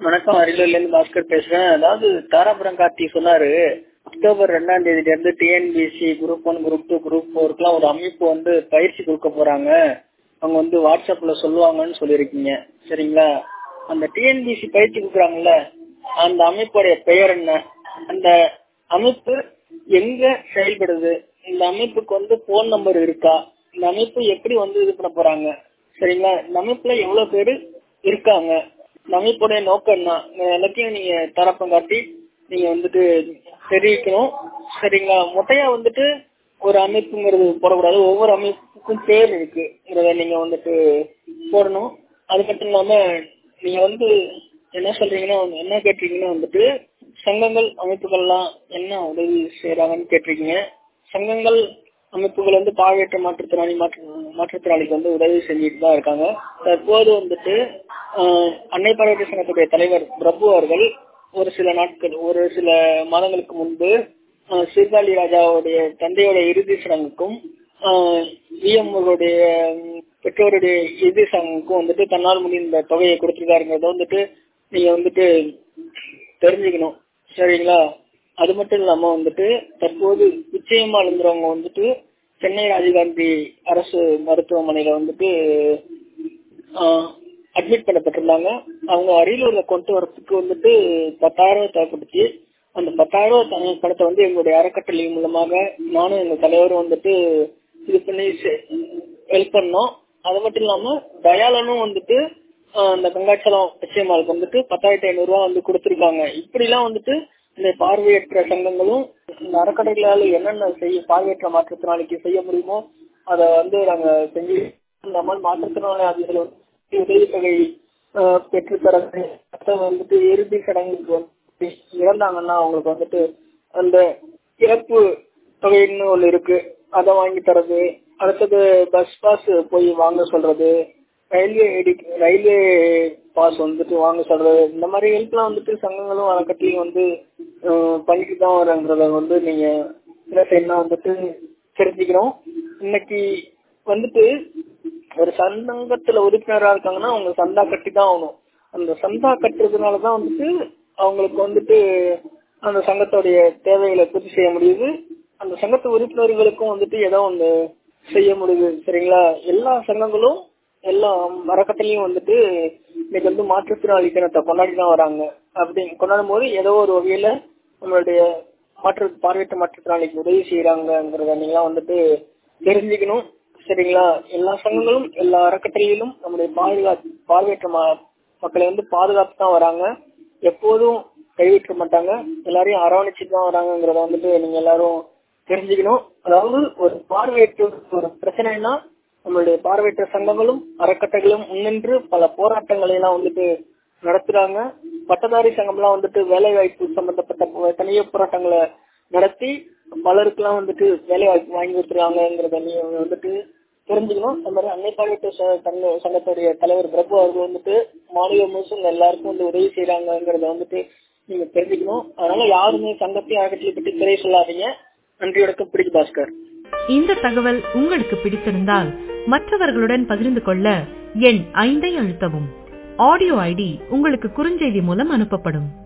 வணக்கம் அரியலூர்ல இருந்து பாஸ்கர் பேசுறேன் அதாவது தாராபுரம் கார்த்தி சொன்னாரு அக்டோபர் ரெண்டாம் தேதியில இருந்து TNPSC group one group two group ஃபோருக்குலாம் ஒரு அமைப்பு வந்து பயிற்சி கொடுக்க போறாங்க அவங்க வந்து வாட்ஸ்அப்ல சொல்லுவாங்கன்னு சொல்லியிருக்கீங்க சரிங்களா அந்த டிஎன்பிசி பயிற்சி கொடுக்குறாங்கல்ல அந்த அமைப்புடைய பெயர் என்ன அந்த அமைப்பு எங்க செயல்படுது இந்த அமைப்புக்கு வந்து போன் நம்பர் இருக்கா இந்த அமைப்பு எப்படி வந்து இது பண்ண போறாங்க சரிங்களா இந்த அமைப்புல எவ்வளவு பேரு இருக்காங்க இந்த அமைப்புடைய நோக்கம் என்ன இந்த எல்லாத்தையும் நீங்க தரப்பம் காட்டி நீங்க வந்துட்டு தெரிவிக்கணும் சரிங்களா மொட்டையா வந்துட்டு ஒரு அமைப்புங்கிறது போடக்கூடாது ஒவ்வொரு அமைப்புக்கும் பேர் இருக்குங்கிறத நீங்க வந்துட்டு போடணும் அது மட்டும் இல்லாம நீங்க வந்து என்ன சொல்றீங்கன்னா என்ன கேட்டிருக்கீங்கன்னா வந்துட்டு சங்கங்கள் அமைப்புகள்லாம் என்ன உதவி செய்யறாங்கன்னு கேட்டிருக்கீங்க சங்கங்கள் அமைப்புகள் வந்து பார்வையற்ற மாற்றுத்திறனாளி மாற்று மாற்றுத்திறனாளிக்கு வந்து உதவி செஞ்சுட்டு தான் இருக்காங்க தற்போது வந்துட்டு அன்னை பார்வையற்ற சங்கத்துடைய தலைவர் பிரபு அவர்கள் ஒரு சில நாட்கள் ஒரு சில மாதங்களுக்கு முன்பு சீர்காழி ராஜாவுடைய தந்தையோட இறுதி சடங்குக்கும் விஎம்ஓடைய பெற்றோருடைய இறுதி சடங்குக்கும் வந்துட்டு தன்னால் முடிந்த தொகையை கொடுத்திருக்காருங்கிறத வந்துட்டு நீங்க வந்துட்டு தெரிஞ்சுக்கணும் சரிங்களா அது மட்டும் இல்லாம வந்துட்டு தற்போது நிச்சயமா இருந்தவங்க வந்துட்டு சென்னை ராஜீவ்காந்தி அரசு மருத்துவமனையில வந்துட்டு அட்மிட் பண்ணப்பட்டிருந்தாங்க அவங்க அரியலூர்ல கொண்டு வரதுக்கு வந்துட்டு பத்தாயிரம் ரூபாய் தேவைப்பட்டுச்சு அந்த பத்தாயிரம் ரூபாய் பணத்தை வந்து எங்களுடைய அறக்கட்டளை மூலமாக நானும் எங்க தலைவரும் வந்துட்டு இது பண்ணி ஹெல்ப் பண்ணோம் அது மட்டும் இல்லாம தயாளனும் வந்துட்டு அந்த கங்காச்சலம் நிச்சயமாளுக்கு வந்துட்டு பத்தாயிரத்தி ஐநூறு ரூபாய் வந்து கொடுத்திருக்காங்க இப்படி எல்லாம் வந்துட்டு இந்த பார்வையற்ற சங்கங்களும் இந்த அறக்கட்டளைகளால என்னென்ன செய்ய பார்வையற்ற மாற்றுத்திறனாளிக்கு செய்ய முடியுமோ அதை வந்து நாங்க செஞ்சு இல்லாமல் மாற்றுத்திறனாளி அதிகள் உதவித்தொகை பெற்றுத்தர வந்துட்டு இறுதி சடங்குக்கு வந்து இறந்தாங்கன்னா அவங்களுக்கு வந்துட்டு அந்த இறப்பு தொகைன்னு ஒண்ணு இருக்கு அதை வாங்கி தரது அடுத்தது பஸ் பாஸ் போய் வாங்க சொல்றது ரயில்வே ஐடி ரயில்வே பாஸ் வந்துட்டு வாங்க சொல்றது இந்த மாதிரி ஹெல்ப்லாம் வந்துட்டு சங்கங்களும் அறக்கட்டளையும் வந்து பண்ணிட்டு தான் வரங்கிறத வந்து நீங்க என்ன செய்யணும் வந்துட்டு தெரிஞ்சுக்கணும் இன்னைக்கு வந்துட்டு ஒரு சங்கத்துல உறுப்பினரா இருக்காங்கன்னா அவங்க சந்தா கட்டி தான் ஆகணும் அந்த சந்தா கட்டுறதுனாலதான் வந்துட்டு அவங்களுக்கு வந்துட்டு அந்த சங்கத்தோடைய தேவைகளை பூர்த்தி செய்ய முடியுது அந்த சங்கத்து உறுப்பினர்களுக்கும் வந்துட்டு ஏதோ ஒண்ணு செய்ய முடியுது சரிங்களா எல்லா சங்கங்களும் எல்லா அறக்கட்டளையும் வந்துட்டு இன்னைக்கு வந்து மாற்றுத்திறனாளி தினத்தை கொண்டாடி தான் வராங்க அப்படி கொண்டாடும் போது ஏதோ ஒரு வகையில நம்மளுடைய மாற்று பார்வையற்ற மாற்றுத்திறனாளிக்கு உதவி செய்யறாங்கிறத நீங்களாம் வந்துட்டு தெரிஞ்சுக்கணும் சரிங்களா எல்லா சங்கங்களும் எல்லா அறக்கட்டளையிலும் நம்முடைய பாதுகாப்பு பார்வையற்ற மக்களை வந்து பாதுகாத்து தான் வராங்க எப்போதும் கைவிட்ட மாட்டாங்க எல்லாரையும் அரவணைச்சிட்டு தான் வராங்கிறத வந்துட்டு நீங்க எல்லாரும் தெரிஞ்சுக்கணும் அதாவது ஒரு பார்வையற்ற ஒரு பிரச்சனைனா நம்மளுடைய பார்வையற்ற சங்கங்களும் அறக்கட்டைகளும் முன்னின்று பல போராட்டங்களை எல்லாம் வந்துட்டு நடத்துறாங்க பட்டதாரி சங்கம்லாம் வந்துட்டு வேலை வாய்ப்பு சம்பந்தப்பட்ட தனிய போராட்டங்களை நடத்தி பலருக்குலாம் வந்துட்டு வேலை வாய்ப்பு வாங்கி கொடுத்துருக்காங்கிறத நீங்க வந்துட்டு தெரிஞ்சுக்கணும் அந்த மாதிரி அன்னை பார்வையற்ற சங்கத்துடைய தலைவர் பிரபு அவர்கள் வந்துட்டு மாநில முழுசும் எல்லாருக்கும் வந்து உதவி செய்யறாங்கிறத வந்துட்டு நீங்க தெரிஞ்சுக்கணும் அதனால யாருமே சங்கத்தையும் அறக்கட்டளை பற்றி குறை சொல்லாதீங்க நன்றி வணக்கம் பிடிக்கு பாஸ்கர் இந்த தகவல் உங்களுக்கு பிடித்திருந்தால் மற்றவர்களுடன் பகிர்ந்து கொள்ள எண் ஐந்தை அழுத்தவும் ஆடியோ ஐடி உங்களுக்கு குறுஞ்செய்தி மூலம் அனுப்பப்படும்